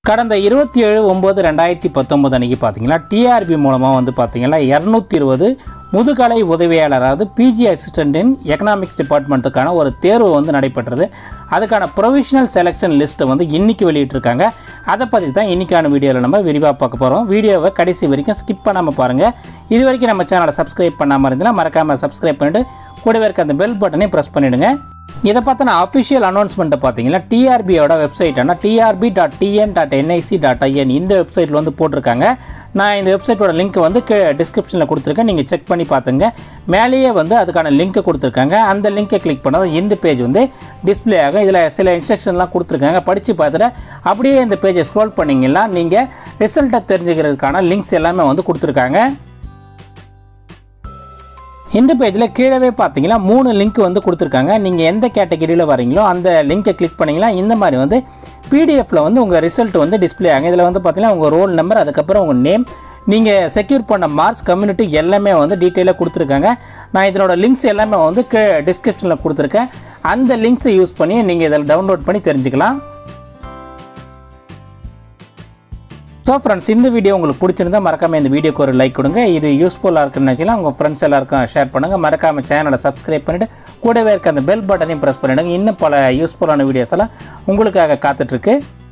கடந்த இருபத்தி ஏழு ஒம்பது ரெண்டாயிரத்தி பத்தொம்போது அன்றைக்கி பார்த்தீங்கன்னா டிஆர்பி மூலமாக வந்து பார்த்தீங்கன்னா இரநூத்தி இருபது முதுகலை உதவியாளர் அதாவது பிஜி அசிஸ்டன்ட் இன் எக்கனாமிக்ஸ் டிபார்ட்மெண்ட்டுக்கான ஒரு தேர்வு வந்து நடைபெற்றது அதுக்கான ப்ரொவிஷனல் செலெக்ஷன் லிஸ்ட்டை வந்து இன்றைக்கி வெளியிட்டிருக்காங்க அதை பற்றி தான் இன்றைக்கான வீடியோவில் நம்ம விரிவாக பார்க்க போகிறோம் வீடியோவை கடைசி வரைக்கும் ஸ்கிப் பண்ணாமல் பாருங்கள் இது வரைக்கும் நம்ம சேனலை சப்ஸ்கிரைப் பண்ணாமல் இருந்தால் மறக்காமல் சப்ஸ்கிரைப் பண்ணிட்டு கூடவே இருக்க அந்த பெல் பட்டனையும் ப்ரெஸ் பண்ணிவிடுங்க இதை பார்த்தின அஃபிஷியல் அனௌன்ஸ்மெண்ட்டை பார்த்தீங்கன்னா டிஆர்பியோட வெப்சைட்டான TRB dot TN dot NIC dot IN இந்த வெப்சைட்டில் வந்து போட்டிருக்காங்க நான் இந்த வெப்சைட்டோட லிங்க் வந்து டிஸ்கிரிப்ஷனில் கொடுத்துருக்கேன் நீங்கள் செக் பண்ணி பார்த்துங்க மேலேயே வந்து அதுக்கான லிங்க்கை கொடுத்துருக்காங்க அந்த லிங்க்கை கிளிக் பண்ணால் இந்த பேஜ் வந்து டிஸ்ப்ளே ஆகும் இதில் சில இன்ஸ்ட்ரக்ஷன்லாம் கொடுத்துருக்காங்க படித்து பார்த்துட்டு அப்படியே இந்த பேஜை ஸ்க்ரோல் பண்ணிங்கன்னா நீங்கள் ரிசல்ட்டை தெரிஞ்சுக்கிறதுக்கான லிங்க்ஸ் எல்லாமே வந்து கொடுத்துருக்காங்க இந்த பேஜில் கீழவே பார்த்தீங்கன்னா மூணு லிங்க் வந்து கொடுத்துருக்காங்க நீங்கள் எந்த கேட்டகரியில் வரீங்களோ அந்த லிங்கை கிளிக் பண்ணிங்கன்னா இந்த மாதிரி வந்து பிடிஎஃப்பில் வந்து உங்கள் ரிசல்ட் வந்து டிஸ்ப்ளே ஆகும் இதில் வந்து பார்த்தீங்கன்னா உங்கள் ரோல் நம்பர் அதுக்கப்புறம் உங்கள் நேம் நீங்கள் செக்யூர் பண்ண மார்க்ஸ் கம்யூனிட்டி எல்லாமே வந்து டீட்டெயிலாக கொடுத்துருக்காங்க நான் இதனோட லிங்க்ஸ் எல்லாமே வந்து டிஸ்கிரிப்ஷனில் கொடுத்துருக்கேன் அந்த லிங்க்ஸை யூஸ் பண்ணி நீங்கள் இதில் டவுன்லோட் பண்ணி தெரிஞ்சுக்கலாம் ஸோ ஃப்ரெண்ட்ஸ் இந்த வீடியோ உங்களுக்கு பிடிச்சிருந்தா மறக்காமல் இந்த வீடியோக்கு ஒரு லைக் கொடுங்க இது யூஸ்ஃபுல்லாக இருக்குன்னு நினச்சிக்கலாம் உங்கள் ஃப்ரெண்ட்ஸ் எல்லாருக்கும் ஷேர் பண்ணுங்கள் மறக்காமல் சேனலை சப்ஸ்கிரைப் பண்ணிவிட்டு கூடவே இருக்க அந்த பெல் பட்டனையும் ப்ரெஸ் பண்ணிவிடுங்க இன்னும் பல யூஸ்ஃபுல்லான வீடியோஸ் எல்லாம் உங்களுக்காக காத்துட்ருக்கு